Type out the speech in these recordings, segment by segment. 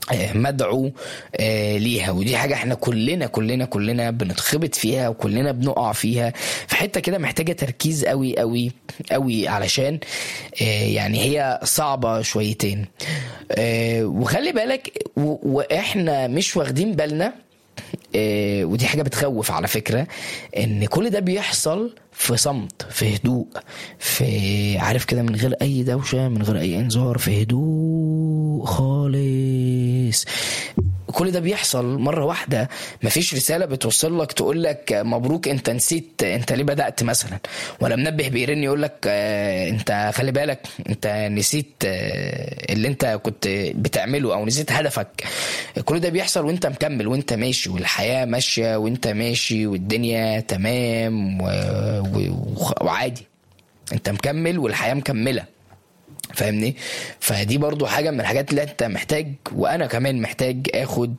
مدعو ليها ودي حاجه احنا كلنا كلنا كلنا بنتخبط فيها وكلنا بنقع فيها في حته كده محتاجه تركيز قوي قوي قوي علشان يعني هي صعبه شويتين وخلي بالك واحنا مش واخدين بالنا ودي حاجه بتخوف على فكره ان كل ده بيحصل في صمت في هدوء في عارف كده من غير اي دوشه من غير اي انذار في هدوء خالص كل ده بيحصل مره واحده مفيش رساله بتوصل لك تقول لك مبروك انت نسيت انت ليه بدات مثلا ولا منبه بيرن يقول لك انت خلي بالك انت نسيت اللي انت كنت بتعمله او نسيت هدفك كل ده بيحصل وانت مكمل وانت ماشي والحياه ماشيه وانت ماشي والدنيا تمام و... و... وعادي انت مكمل والحياه مكمله فاهمني فدي برضو حاجة من الحاجات اللي انت محتاج وانا كمان محتاج اخد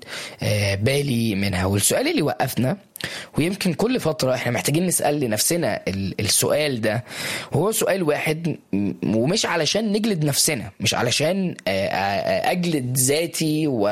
بالي منها والسؤال اللي وقفنا ويمكن كل فترة احنا محتاجين نسأل لنفسنا السؤال ده وهو سؤال واحد ومش علشان نجلد نفسنا مش علشان اجلد ذاتي و...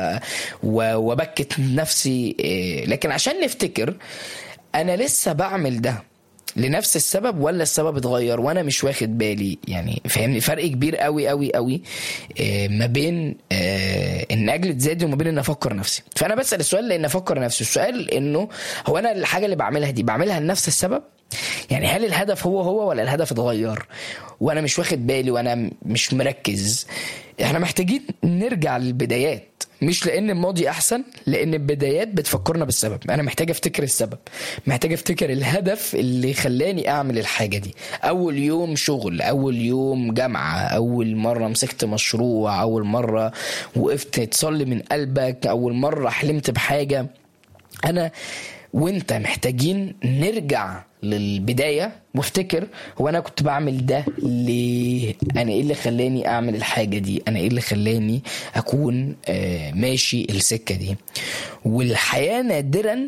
و... وبكت نفسي لكن عشان نفتكر انا لسه بعمل ده لنفس السبب ولا السبب اتغير وانا مش واخد بالي يعني فاهمني فرق كبير قوي قوي قوي ما بين ان اجلد ذاتي وما بين ان افكر نفسي فانا بسال السؤال لان افكر نفسي السؤال انه هو انا الحاجه اللي بعملها دي بعملها لنفس السبب يعني هل الهدف هو هو ولا الهدف اتغير وانا مش واخد بالي وانا مش مركز احنا محتاجين نرجع للبدايات مش لان الماضي احسن لان البدايات بتفكرنا بالسبب انا محتاج افتكر السبب محتاج افتكر الهدف اللي خلاني اعمل الحاجه دي اول يوم شغل اول يوم جامعه اول مره مسكت مشروع اول مره وقفت تصلي من قلبك اول مره حلمت بحاجه انا وانت محتاجين نرجع للبداية وافتكر هو انا كنت بعمل ده ليه انا ايه اللي خلاني اعمل الحاجة دي انا ايه اللي خلاني اكون آه ماشي السكة دي والحياة نادرا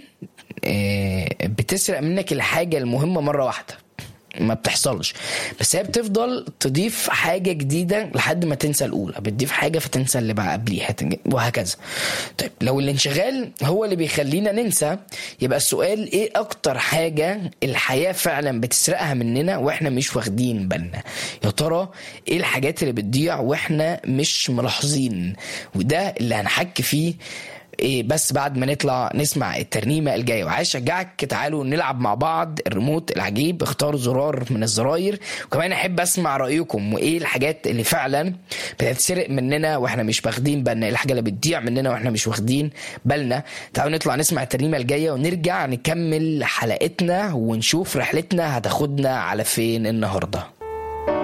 آه بتسرق منك الحاجة المهمة مرة واحدة ما بتحصلش بس هي بتفضل تضيف حاجه جديده لحد ما تنسى الاولى بتضيف حاجه فتنسى اللي بقى قبليها وهكذا طيب لو الانشغال هو اللي بيخلينا ننسى يبقى السؤال ايه اكتر حاجه الحياه فعلا بتسرقها مننا واحنا مش واخدين بالنا يا ترى ايه الحاجات اللي بتضيع واحنا مش ملاحظين وده اللي هنحكي فيه إيه بس بعد ما نطلع نسمع الترنيمه الجايه وعايز اشجعك تعالوا نلعب مع بعض الريموت العجيب اختاروا زرار من الزراير وكمان احب اسمع رايكم وايه الحاجات اللي فعلا بتتسرق مننا واحنا مش واخدين بالنا الحاجه اللي بتضيع مننا واحنا مش واخدين بالنا تعالوا نطلع نسمع الترنيمه الجايه ونرجع نكمل حلقتنا ونشوف رحلتنا هتاخدنا على فين النهارده